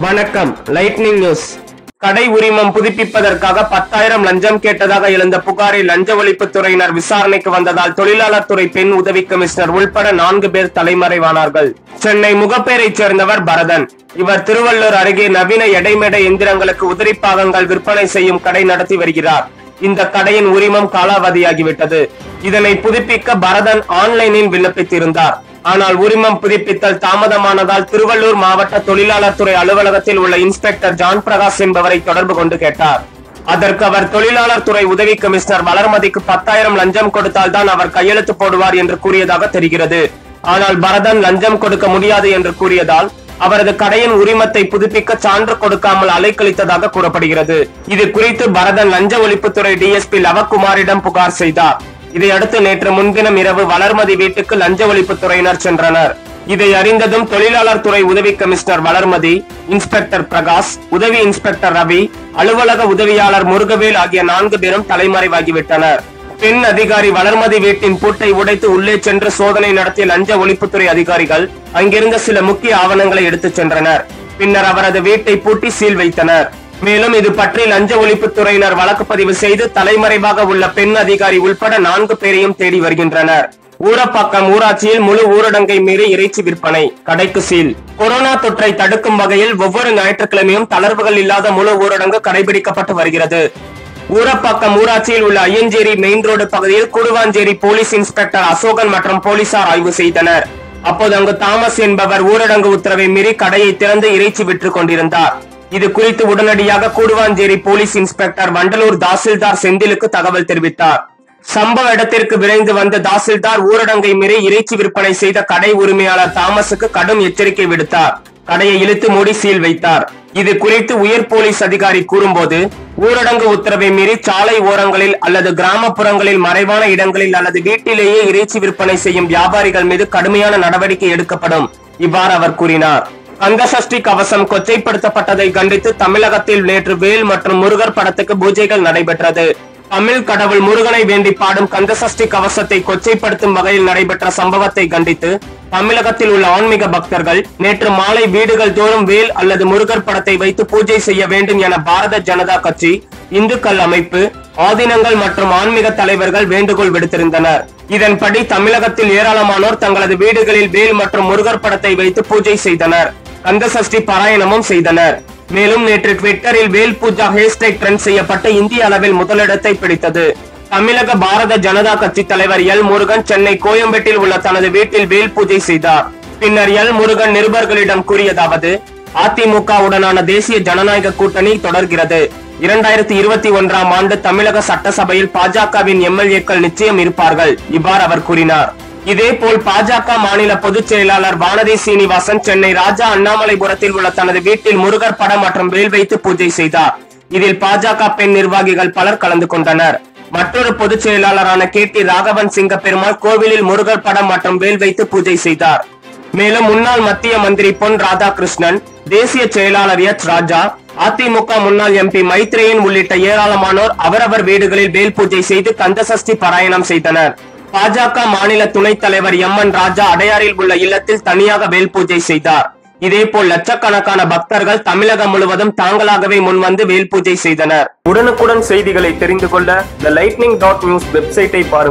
வணக்கம் lightning news கடை உரிமம் புதுப்பிப்பதற்காக பத்தாயிரம் லஞ்சம் கேட்டதாக எழுந்த புகாரில் லஞ்ச ஒழிப்புத்துறையினர் விசாரணைக்கு வந்ததால் தொழிலாளர் துறை பெண் உதவி கமிஷனர் உள்பட நான்கு பேர் தலைமறைவானார்கள் சென்னை முகப்பேரைச் சேர்ந்தவர் பரதன் இவர் திருவள்ளூர் அருகே நவீன எடைமேடை எந்திரங்களுக்கு உதிரி பாகங்கள் விற்பனை செய்யும் கடை நடத்தி வருகிறார் இந்த கடையின் உரிமம் காலாவதியாகிவிட்டது இதனை புதுப்பிக்க பரதன் ஆன்லைனில் விண்ணப்பித்திருந்தார் ஆனால் உரிமம் புதுப்பித்தல் தாமதமானதால் திருவள்ளூர் மாவட்ட தொழிலாளர் துறை அலுவலகத்தில் உள்ள இன்ஸ்பெக்டர் ஜான் பிரகாஷ் என்பவரை தொடர்பு கொண்டு கேட்டார் அதற்கு அவர் தொழிலாளர் துறை உதவி கமிஷனர் வளர்மதிக்கு பத்தாயிரம் லஞ்சம் கொடுத்தால் தான் அவர் கையெழுத்து போடுவார் என்று கூறியதாக தெரிகிறது ஆனால் பரதன் லஞ்சம் கொடுக்க முடியாது என்று கூறியதால் அவரது கடையின் உரிமத்தை புதுப்பிக்க சான்று கொடுக்காமல் அலைக்கழித்ததாக கூறப்படுகிறது இது குறித்து பரதன் லஞ்ச ஒழிப்புத்துறை டிஎஸ்பி லவக்குமாரிடம் புகார் செய்தார் இதையடுத்து நேற்று முன்தினம் இரவு வளர்மதி வீட்டுக்கு லஞ்ச ஒழிப்புத்துறையினர் சென்றனர் இதை அறிந்ததும் தொழிலாளர் துறை உதவி கமிஷனர் வளர்மதி இன்ஸ்பெக்டர் பிரகாஷ் உதவி இன்ஸ்பெக்டர் ரவி அலுவலக உதவியாளர் முருகவேல் ஆகிய நான்கு பேரும் தலைமறைவாகிவிட்டனர் பெண் அதிகாரி வளர்மதி வீட்டின் பூட்டை உடைத்து உள்ளே சென்று சோதனை நடத்திய லஞ்ச ஒழிப்புத்துறை அதிகாரிகள் அங்கிருந்த சில முக்கிய ஆவணங்களை எடுத்துச் சென்றனர் பின்னர் அவரது வீட்டை பூட்டி சீல் வைத்தனர் மேலும் இது பற்றி லஞ்ச ஒழிப்புத்துறையினர் வழக்கு பதிவு செய்து தலைமறைவாக உள்ள பெண் அதிகாரி உள்பட நான்கு பேரையும் தேடி வருகின்றனர் ஊரப்பாக்கம் ஊராட்சியில் முழு ஊரடங்கை மீறி இறைச்சி விற்பனை கடைக்கு சீல் கொரோனா தொற்றை தடுக்கும் வகையில் ஒவ்வொரு ஞாயிற்றுக்கிழமையும் தளர்வுகள் இல்லாத முழு ஊரடங்கு கடைபிடிக்கப்பட்டு வருகிறது ஊரப்பாக்கம் ஊராட்சியில் உள்ள ஐயஞ்சேரி மெயின் ரோடு பகுதியில் குடுவாஞ்சேரி போலீஸ் இன்ஸ்பெக்டர் அசோகன் மற்றும் போலீசார் ஆய்வு செய்தனர் அப்போது அங்கு தாமஸ் என்பவர் ஊரடங்கு உத்தரவை மீறி கடையை திறந்து இறைச்சி விற்றுக் கொண்டிருந்தார் இது குறித்து உடனடியாக கூடுவாஞ்சேரி போலீஸ் இன்ஸ்பெக்டர் வண்டலூர் தாசில்தார் செந்திலுக்கு தகவல் தெரிவித்தார் சம்பவ இடத்திற்கு விரைந்து வந்த தாசில்தார் ஊரடங்கை மீறி இறைச்சி விற்பனை செய்த கடை உரிமையாளர் தாமஸுக்கு கடும் எச்சரிக்கை விடுத்தார் கடையை இழுத்து மூடி சீல் வைத்தார் இது குறித்து உயர் போலீஸ் அதிகாரி கூறும்போது ஊரடங்கு உத்தரவை மீறி சாலை ஓரங்களில் அல்லது கிராமப்புறங்களில் மறைவான இடங்களில் அல்லது வீட்டிலேயே இறைச்சி விற்பனை செய்யும் வியாபாரிகள் மீது கடுமையான நடவடிக்கை எடுக்கப்படும் இவ்வாறு அவர் கூறினார் கந்தசஷ்டி கவசம் கொச்சைப்படுத்தப்பட்டதை கண்டித்து தமிழகத்தில் நேற்று வேல் மற்றும் முருகர் படத்துக்கு பூஜைகள் நடைபெற்றது தமிழ் கடவுள் முருகனை வேண்டி பாடும் கந்தசஷ்டி கவசத்தை கொச்சைப்படுத்தும் வகையில் நடைபெற்ற சம்பவத்தை கண்டித்து தமிழகத்தில் உள்ள ஆன்மீக பக்தர்கள் நேற்று மாலை வீடுகள் தோறும் வேல் அல்லது முருகர் படத்தை வைத்து பூஜை செய்ய வேண்டும் என பாரத ஜனதா கட்சி இந்துக்கள் அமைப்பு ஆதீனங்கள் மற்றும் ஆன்மீக தலைவர்கள் வேண்டுகோள் விடுத்திருந்தனர் இதன்படி தமிழகத்தில் ஏராளமானோர் தங்களது வீடுகளில் வேல் மற்றும் முருகர் படத்தை வைத்து பூஜை செய்தனர் கந்தசஷ்டி பாராயணமும் செய்தனர் மேலும் நேற்று ட்விட்டரில் வேல் பூஜா ஹேஷ்டேக் ட்ரெண்ட் செய்யப்பட்டு இந்திய அளவில் முதலிடத்தை பிடித்தது தமிழக பாரத ஜனதா கட்சி தலைவர் எல் முருகன் சென்னை கோயம்பேட்டில் உள்ள தனது வீட்டில் வேல் பூஜை செய்தார் பின்னர் எல் முருகன் நிருபர்களிடம் கூறியதாவது அதிமுகவுடனான தேசிய ஜனநாயக கூட்டணி தொடர்கிறது இரண்டாயிரத்தி இருபத்தி ஒன்றாம் ஆண்டு தமிழக சட்டசபையில் பாஜகவின் எம்எல்ஏக்கள் நிச்சயம் இருப்பார்கள் இவ்வாறு அவர் கூறினார் இதேபோல் பாஜக மாநில பொதுச் செயலாளர் வானதி சீனிவாசன் சென்னை ராஜா அண்ணாமலைபுரத்தில் உள்ள தனது வீட்டில் முருகர் படம் மற்றும் வேல் வைத்து பூஜை செய்தார் இதில் பாஜக பெண் நிர்வாகிகள் பலர் கலந்து கொண்டனர் மற்றொரு பொதுச் செயலாளரான கே டி ராகவன் சிங்க பெருமாள் கோவிலில் முருகர் படம் மற்றும் வேல் வைத்து பூஜை செய்தார் மேலும் முன்னாள் மத்திய மந்திரி பொன் ராதாகிருஷ்ணன் தேசிய செயலாளர் எச் ராஜா அதிமுக முன்னாள் எம்பி மைத்ரேயன் உள்ளிட்ட ஏராளமானோர் அவரவர் வீடுகளில் வேல் பூஜை செய்து கந்தசஷ்டி பாராயணம் செய்தனர் பாஜக மாநில துணைத் தலைவர் எம் என் ராஜா அடையாறில் உள்ள இல்லத்தில் தனியாக வேல் பூஜை செய்தார் இதேபோல் லட்சக்கணக்கான பக்தர்கள் தமிழகம் முழுவதும் தாங்களாகவே முன்வந்து வேல் பூஜை செய்தனர் உடனுக்குடன் செய்திகளை தெரிந்து கொள்ள த லைட்னிங் டாட் நியூஸ் வெப்சைட்டை பாருங்கள்